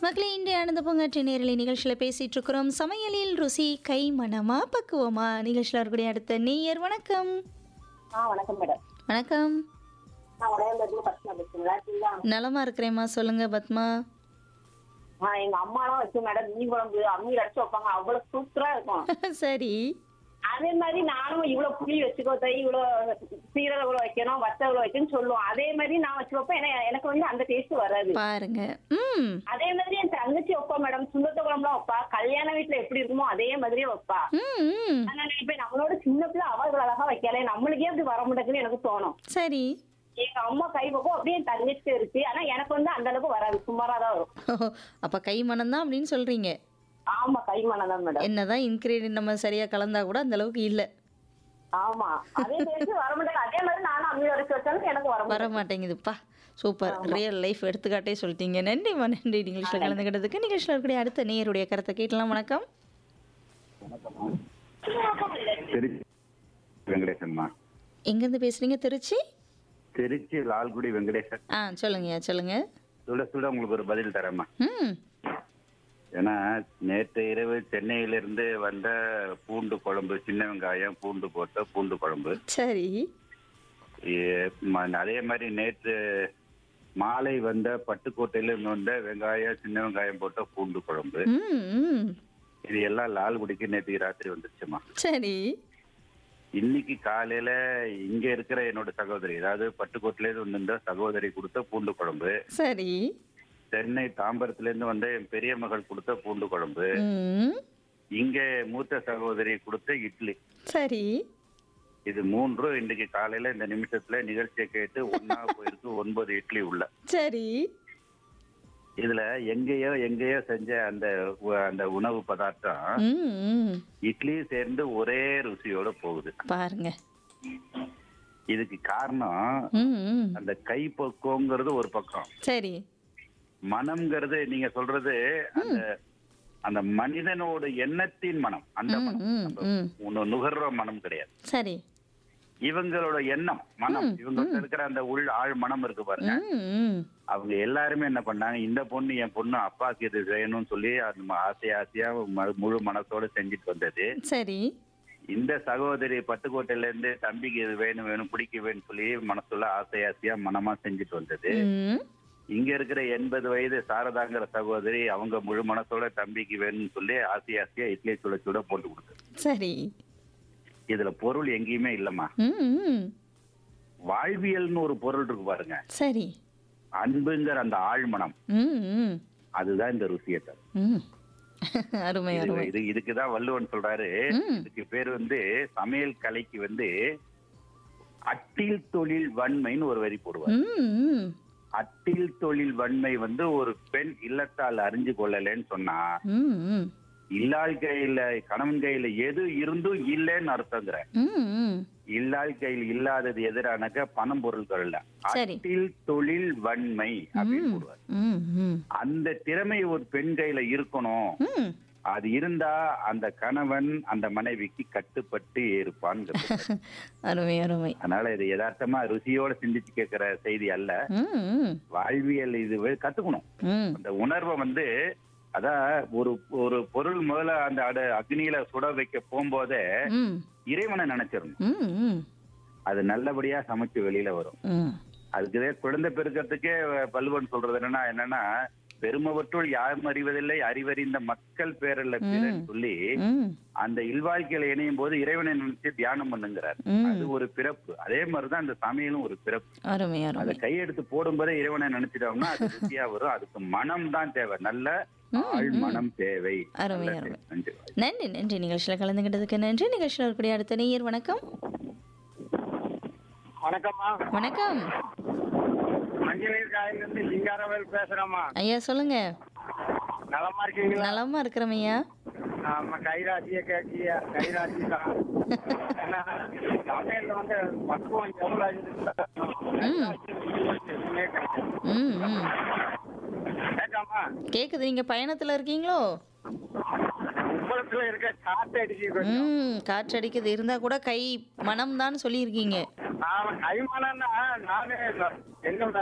மக்களே இன்றைய ஆனந்த பூங்காற்றி நேரலை நிகழ்ச்சியில் பேசிட்டு இருக்கிறோம் சமையலில் ருசி கை மனமா பக்குவமா நிகழ்ச்சியில் இருக்கக்கூடிய அடுத்த நேயர் வணக்கம் ஆ வணக்கம் மேடம் வணக்கம் நான் உடையாம்பேட்டில் பத்மா பேசுறேன் இருக்கீங்களா நலமா இருக்கிறேம்மா சொல்லுங்க பத்மா ஆ எங்க அம்மாலாம் வச்சு மேடம் மீன் குழம்பு அம்மியில் அடிச்சு வைப்பாங்க அவ்வளவு சூப்பரா இருக்கும் சரி அதே மாதிரி நானும் இவ்வளவு புளி வச்சுக்கோ தை இவ்வளவு சீரகம் இவ்வளவு வைக்கணும் வத்த இவ்வளவு வைக்கணும்னு சொல்லுவோம் அதே மாதிரி நான் வச்சு வைப்பேன் ஏன்னா எனக்கு வந்து அந்த டேஸ்ட் வராது பாருங்க ம் அதே மாதிரி என் தங்கச்சி வைப்பா மேடம் சுண்டத்த குழம்புலாம் வைப்பா கல்யாண வீட்டுல எப்படி இருக்குமோ அதே மாதிரியே வைப்பா ம் ம் ஆனா நினைப்பேன் நம்மளோட சின்ன பிள்ளை அவர்கள் அழகா வைக்கல நம்மளுக்கே அப்படி வர மாட்டேங்குன்னு எனக்கு தோணும் சரி எங்க அம்மா கை பக்கம் அப்படியே என் தங்கச்சி இருக்கு ஆனா எனக்கு வந்து அந்த அளவுக்கு வராது சுமாரா தான் வரும் ஓஹோ அப்போ கை மனம்தான் அப்படின்னு சொல்றீங்க ஆமா கைமானம் தான் மேடம் என்னதான் இன்கிரீடியன்ட் நம்ம சரியா கலந்தா கூட அந்த அளவுக்கு இல்லை ஆமா அதே டேஸ்ட் வர மாட்டேங்குது அதே மாதிரி நானும் அம்மி வரைக்கும் வச்சாலும் எனக்கு வர வர மாட்டேங்குது மாட்டேங்குதுப்பா சூப்பர் ரியல் லைஃப் எடுத்துக்காட்டே சொல்லிட்டீங்க நன்றிம்மா நன்றி நிகழ்ச்சியில் கலந்துக்கிட்டதுக்கு நிகழ்ச்சியில் இருக்கக்கூடிய அடுத்த நேயருடைய கருத்தை கேட்கலாம் வணக்கம் திருச்சி வெங்கடேசன்மா எங்கேருந்து பேசுறீங்க திருச்சி திருச்சி லால்குடி வெங்கடேசன் ஆ சொல்லுங்கய்யா சொல்லுங்க சுட சுட உங்களுக்கு ஒரு பதில் தரேம்மா ம் ஏன்னா நேற்று இரவு சென்னையிலிருந்து வந்த பூண்டு குழம்பு சின்ன வெங்காயம் பூண்டு போட்ட பூண்டு குழம்பு சரி ஏ- ம- அதே மாதிரி நேற்று மாலை வந்த பட்டுக்கோட்டையிலிருந்து வந்த வெங்காயம் சின்ன வெங்காயம் போட்ட பூண்டு குழம்பு ம் ம் இது எல்லாம் லால்குடிக்கு நேற்று ராத்திரி வந்துருச்சுமா சரி இன்னைக்கு காலையில இங்க இருக்கிற என்னோட சகோதரி அதாவது பட்டுக்கோட்டையில இருந்து வந்திருந்த சகோதரி கொடுத்த பூண்டு குழம்பு சரி சென்னை தாம்பரத்துல இருந்து வந்த என் பெரிய மகள் கொடுத்த பூண்டு குழம்பு ம் இங்க மூத்த சகோதரி கொடுத்த இட்லி சரி இது மூன்றும் இன்னைக்கு காலையில இந்த நிமிஷத்துல நிகழ்ச்சியை கேட்டு ஒன்னா போயிருக்கு ஒன்பது இட்லி உள்ள சரி இதுல எங்கேயோ எங்கேயோ செஞ்ச அந்த உ- அந்த உணவு பதார்த்தம் ம் ம் இட்லி சேர்ந்து ஒரே ருசியோட போகுது பாருங்க இதுக்கு காரணம் ம் ம் அந்த கைப்பக்குவங்கிறது ஒரு பக்கம் சரி மனம்ங்கிறது நீங்க சொல்றது அந்த அந்த மனிதனோட எண்ணத்தின் மனம் அந்த ம் மனம் ம் ம் ஒன்னு நுகர்ற மனம் கிடையாது சரி இவங்களோட எண்ணம் மனம் இவங்க இருக்கிற அந்த உள் ஆழ் மனம் இருக்கு பாருங்க ம் ம் அவங்க எல்லாருமே என்ன பண்ணாங்க இந்த பொண்ணு என் பொண்ணு அப்பாக்கு இது செய்யணும்னு சொல்லி அது ம- ஆசை ஆசையா ம- முழு மனசோட செஞ்சுட்டு வந்தது சரி இந்த சகோதரி பட்டுக்கோட்டையில இருந்து தம்பிக்கு இது வேணும் வேணும் பிடிக்க வேணும்னு சொல்லி மனசுல ஆசை ஆசையா மனமா செஞ்சுட்டு வந்தது ம் இங்க இருக்கிற எண்பது வயது சாரதாங்கிற சகோதரி அவங்க முழு மனசோட தம்பிக்கு வேணும்னு சொல்லி ஆசை ஆசையா இட்லி சுட சுட போட்டு கொடுத்தது சரி இதுல பொருள் எங்கேயுமே இல்லம்மா ம் ம் வாழ்வியல்னு ஒரு பொருள் இருக்கு பாருங்க சரி அன்புங்கிற அந்த ஆழ்மனம் ம் ம் அதுதான் இந்த ருசியை தரும் ம் அருமை இது அருமை இது இதுக்குதான் வள்ளுவன் சொல்றாரு ம் இதுக்கு பேர் வந்து சமையல் கலைக்கு வந்து அட்டில் தொழில் வன்மைன்னு ஒரு வரி போடுவார் ம் ம் அட்டில் தொழில் வன்மை வந்து ஒரு பெண் இல்லத்தால் அறிஞ்சு கொள்ளலன்னு சொன்னா ம் ம் இல்லாள் கையில கணவன் கையில எது இருந்தும் இல்லைன்னு அர்த்தங்கிற ம் ம் இல்லாள் கையில் இல்லாதது எதிரானக்க பணம் பொருள்கள் இல்ல சரி. அட்டில் தொழில் வன்மை அப்படின்னு போடுவார் ம் ம் அந்த திறமை ஒரு பெண் கையில இருக்கணும் ம் அது இருந்தா அந்த கணவன் அந்த மனைவிக்கு கட்டுப்பட்டு இருப்பான் அருமை அருமை அதனால இது யதார்த்தமா ருசியோட சிந்திச்சு கேட்கிற செய்தி அல்ல ம் ம் வாழ்வியல் இது வே- கத்துக்கணும் ம் அந்த உணர்வை வந்து அதான் ஒரு ஒரு பொருள் முதல்ல அந்த அட அக்னியில சுட வைக்க போகும்போதே ம் இறைவனை நினைச்சிடணும் ம் ம் அது நல்லபடியா சமைச்சு வெளியில வரும் ம் அதுக்குதே குழந்தை பெருக்கத்துக்கே பல்வன் சொல்றது என்னன்னா என்னன்னா பெருமவற்றுள் யாரும் அறிவதில்லை அறிவறிந்த மக்கள் பேரல்ல பிறன்னு சொல்லி ம் அந்த இல்வாழ்க்கையில இணையும் போது இறைவனை நினைச்சு தியானம் பண்ணுங்கிறார் ம் அது ஒரு பிறப்பு அதே மாதிரிதான் இந்த சமையலும் ஒரு பிறப்பு அருமை அதை அருமை கையெடுத்து போடும்போதே இறைவனை நினைச்சிட்டோம்னா அது ருசியா வரும் அதுக்கு மனம் தான் தேவை நல்ல ஆள் மனம் தேவை அருமை, நல்ல அருமை. நன்றி. நன்றி நன்றி நிகழ்ச்சியில் கலந்துக்கிட்டதுக்கு நன்றி நிகழ்ச்சியில் இருக்கக்கூடிய அடுத்த நேயர் வணக்கம் வணக்கம்மா வணக்கம் மஞ்சள் காயில இருந்து சிங்காரவேல் பேசுறேம்மா ஐயா சொல்லுங்க நலமா இருக்கீங்களா நலமா இருக்கிறோம் ஐயா ஆமா கைராசிய கேட்கிய கைராசி தான் ஏன்னா, சமையல்ல வந்து பக்குவம் எவ்வளவு எதுவுமே கிடையாது. ம் ம் கேட்காமா கேக்குது நீங்க பயணத்துல இருக்கீங்களோ உப்பளத்துல இருக்க காத்து அடிச்சு கொஞ்சம் ம் காற்றடிக்குது இருந்தா கூட கை மனம் தான் சொல்லியிருக்கீங்க ஆமா கைமானன்னா நானே என்னோட